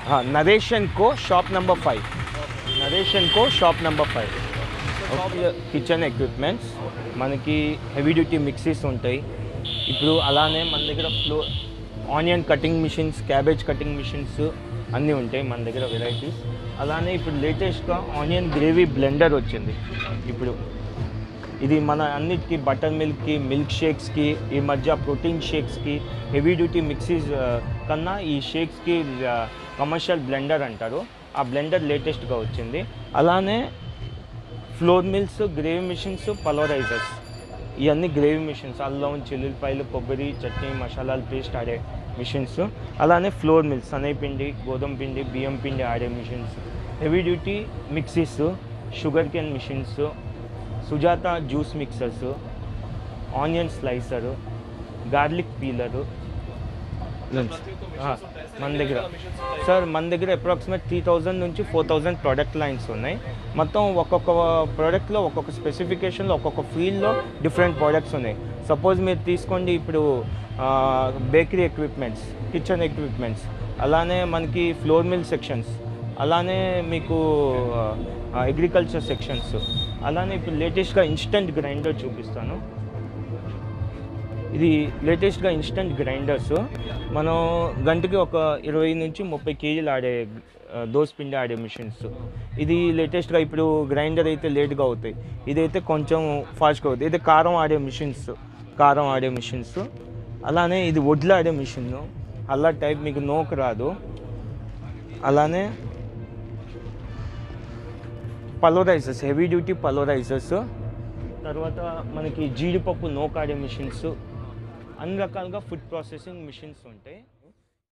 Naresh and co shop number five Naresh and co shop number five kitchen equipments మనకి heavy duty mixies ఉంటాయి ఇప్పుడు అలానే మన దగ్గర ఫ్లో onion cutting machines cabbage cutting machines అన్నీ ఉంటాయి మన దగ్గర వెరైటీస్ అలానే ఇప్పుడు లేటెస్ట్గా ఆనియన్ గ్రేవీ బ్లెండర్ వచ్చింది ఇప్పుడు ఇది మన అన్నిటికీ బటర్ మిల్క్కి మిల్క్ షేక్స్కి ఈ మధ్య ప్రోటీన్ షేక్స్కి హెవీ డ్యూటీ మిక్సీస్ ఆ, కన్నా ఈ షేక్స్కి కమర్షియల్ బ్లెండర్ అంటారు ఆ బ్లెండర్ లేటెస్ట్గా వచ్చింది అలానే flour mills gravy machines pulverizers ఇవన్నీ గ్రేవీ మిషన్స్ అల్లం చిల్లుల్లిపాయలు కొబ్బరి చట్నీ మసాలాలు పేస్ట్ ఆడే మిషన్స్ అలానే ఫ్లోర్ మిల్స్ శనగపిండి గోధుమ పిండి బియ్యం పిండి ఆడే machines heavy duty mixies sugarcane machines Sujata juice mixers onion slicer garlic peeler మన దగ్గర సార్ మన దగ్గర అప్రాక్సిమేట్ త్రీ థౌజండ్ నుంచి ఫోర్ థౌజండ్ ప్రోడక్ట్ లైన్స్ ఉన్నాయి మొత్తం ఒక్కొక్క ప్రోడక్ట్లో ఒక్కొక్క స్పెసిఫికేషన్లో ఒక్కొక్క ఫీల్డ్లో డిఫరెంట్ ప్రోడక్ట్స్ ఉన్నాయి సపోజ్ మీరు తీసుకోండి ఇప్పుడు బేకరీ ఎక్విప్మెంట్స్ కిచెన్ ఎక్విప్మెంట్స్ అలానే మనకి ఫ్లోర్ మిల్ సెక్షన్స్ అలానే మీకు అగ్రికల్చర్ సెక్షన్స్ అలానే ఇప్పుడు లేటెస్ట్గా ఇన్స్టంట్ గ్రైండర్ చూపిస్తాను ఇది లేటెస్ట్గా ఇన్స్టంట్ గ్రైండర్స్ మనం గంటకి ఒక ఇరవై నుంచి ముప్పై కేజీలు ఆడే ఆ, దోస పిండి ఆడే మిషన్స్ ఇది లేటెస్ట్గా ఇప్పుడు గ్రైండర్ అయితే లేట్గా అవుతాయి ఇదైతే కొంచెం ఫాస్ట్గా అవుతుంది ఇది కారం ఆడే మిషన్స్ కారం ఆడే మిషన్స్ అలానే ఇది వడ్లు ఆడే మిషన్ అలా టైప్ మీకు నోకు రాదు అలానే పలోరైజర్స్ హెవీ డ్యూటీ పలోరైజర్స్ తర్వాత మనకి జీడిపప్పు నోకాడే మిషన్స్ అన్ని రకాలుగా ఫుడ్ ప్రాసెసింగ్ మిషన్స్ ఉంటాయి